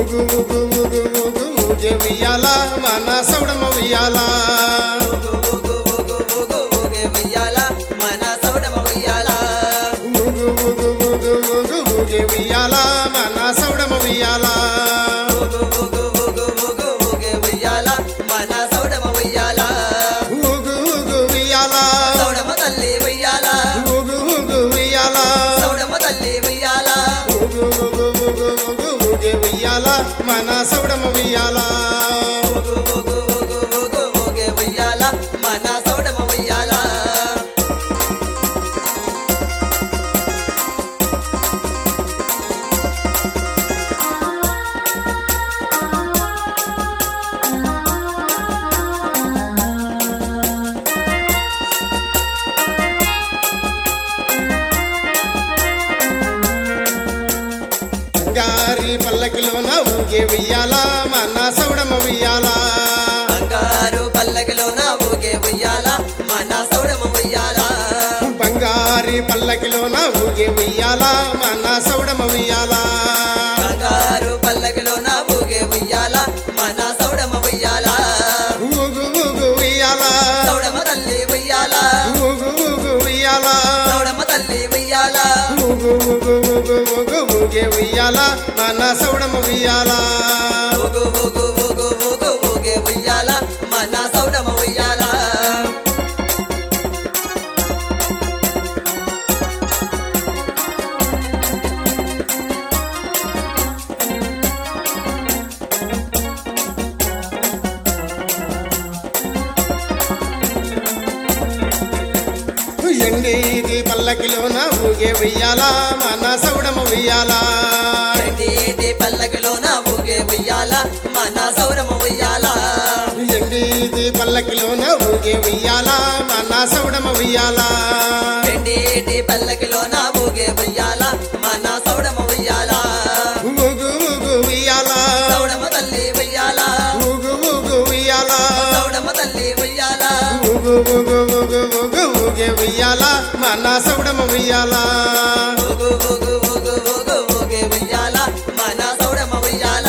ఊగు ఊగు ఊగు ఊగు ఊగే ఉయ్యాల మన సౌడమ ఉయ్యాల ఊగు ఊగు ఊగు ఊగు ఊగే ఉయ్యాల మన సౌడమ ఉయ్యాల ఊగు ఊగు ఊగు ఊగు ఊగే ఉయ్యాల మన సౌడమ ఉయ్యాల ఊగు ఊగు ఊగు ఊగు ఊగే ఉయ్యాల మన సౌడమ ఉయ్యాల ఊగు ఊగు ఉయ్యాల సౌడమ తల్లి ఉయ్యాల ఊగు ఊగు ఉయ్యాల సౌడమ తల్లి ఉయ్యాల ఊగు ఊగు ఊగు ఊగు ఊగే ఉయ్యాల మన సౌడమ ఉయ్యాల ఊగు ఊగు ఊగు ఊగు ఊగే ఉయ్యాల మన సౌడమ ఉయ్యాల బంగారి పల్లకిలోన ఊగే ఉయ్యాల మన సౌడమ ఉయ్యాల బంగారు పల్లకిలోన ఊగే ఉయ్యాల మన సౌడమ ఉయ్యాల బంగారి పల్లకిలోన ఊగే ఉయ్యాల మన సౌడమ ఉయ్యాల బంగారు పల్లకిలోన ఊగే ఉయ్యాల మన సౌడమ ఉయ్యాల ఊగు ఊగు ఉయ్యాల సౌడమ తల్లి ఉయ్యాల ఊగు ఊగు ఉయ్యాల సౌడమ తల్లి ఉయ్యాల ఊగు ఊగు ఊగు ఊగు ఊగే ఉయ్యాల మన సౌడమ ఉయ్యాల ఊగు ఊగు ఊగు ఊగు ఊగే ఉయ్యాల మన సౌడమ ఉయ్యాల ఎండేది పల్లకిలోన ఊగే ఉయ్యాల మన సౌడమ ఉయ్యాల రెండేటి పల్లకిలోన ఊగే ఉయ్యాల మన సౌడమ ఉయ్యాల ఎండేది పల్లకిలోన ఊగే ఉయ్యాల మన సౌడమ ఉయ్యాల రెండేటి పల్లకిలోన ఊగే ఉయ్యాల మన సౌడమ ఉయ్యాల ఊగు ఊగు ఉయ్యాల సౌడమ తల్లి ఉయ్యాల ఊగు ఊగు ఉయ్యాల సౌడమ తల్లి ఉయ్యాల ఊగు ఊగు ఊగు ఊగు ఊగే ఉయ్యాల మన సౌడమ ఉయ్యాల ఊగు ఊగు ఊగు ఊగు ఊగే ఉయ్యాల మన సౌడమ ఉయ్యాల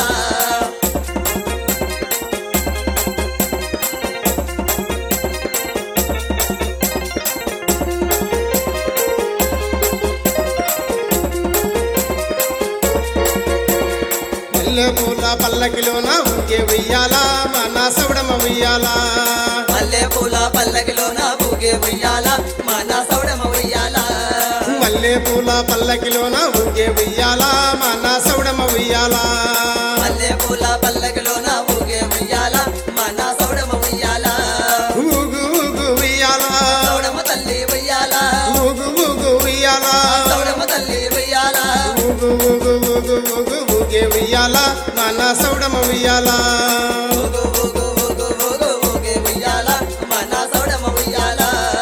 మల్లెపూల పల్లకిలోన ఊగే ఉయ్యాల మన సౌడమ ఉయ్యాల మల్లె పూల పల్లకిలోన ఊగే ఉయ్యాల మన సౌడమ ఉయ్యాల మల్లెపూల పల్లకిలోన ఊగే ఉయ్యాల మన సౌడమ ఉయ్యాల మల్లె పూల పల్లకిలోన ఊగే ఉయ్యాల మన సౌడమ ఉయ్యాల ఊగు ఊగు ఉయ్యాల సౌడమ తల్లి ఉయ్యాల ఊగు ఊగు ఉయ్యాల సౌడమ తల్లి ఉయ్యాల ఊగు ఊగు ఊగు ఊగు ఊగే ఉయ్యాల మన సౌడమ ఉయ్యాల ఊగు ఊగు ఊగు ఊగు ఊగే ఉయ్యాల మన సౌడమ ఉయ్యాల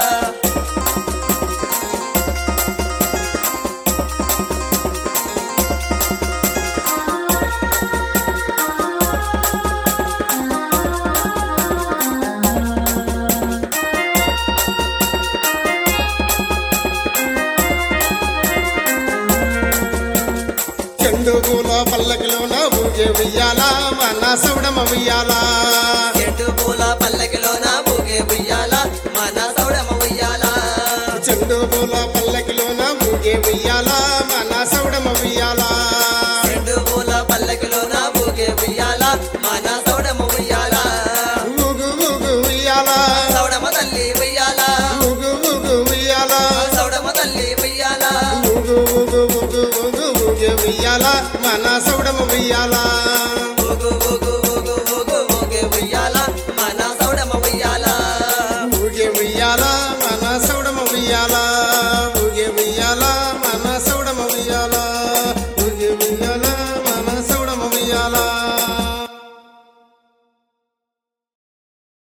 చెండు పూల పల్లకిలోన ఊగే ఉయ్యాల మన సౌడమ ఉయ్యాల చెట్టు పూల పల్లకిలోన ఊగే ఉయ్యాల మన సౌడమ ఉయ్యాల చెండు పూల పల్లకిలోన ఊగే ఉయ్యాల మన సౌడమ ఉయ్యాల చెట్టు పూల పల్లకిలోన ఊగే ఉయ్యాల మన సౌడమ ఉయ్యాల ఊగు ఊగు ఉయ్యాల సౌడమ తల్లి ఉయ్యాల ఊగు ఊగు ఉయ్యాల సౌడమ తల్లి ఉయ్యాల ఊగు ఊగు ఊగు ఊగు ఊగే ఉయ్యాల మన సౌడమ ఉయ్యాల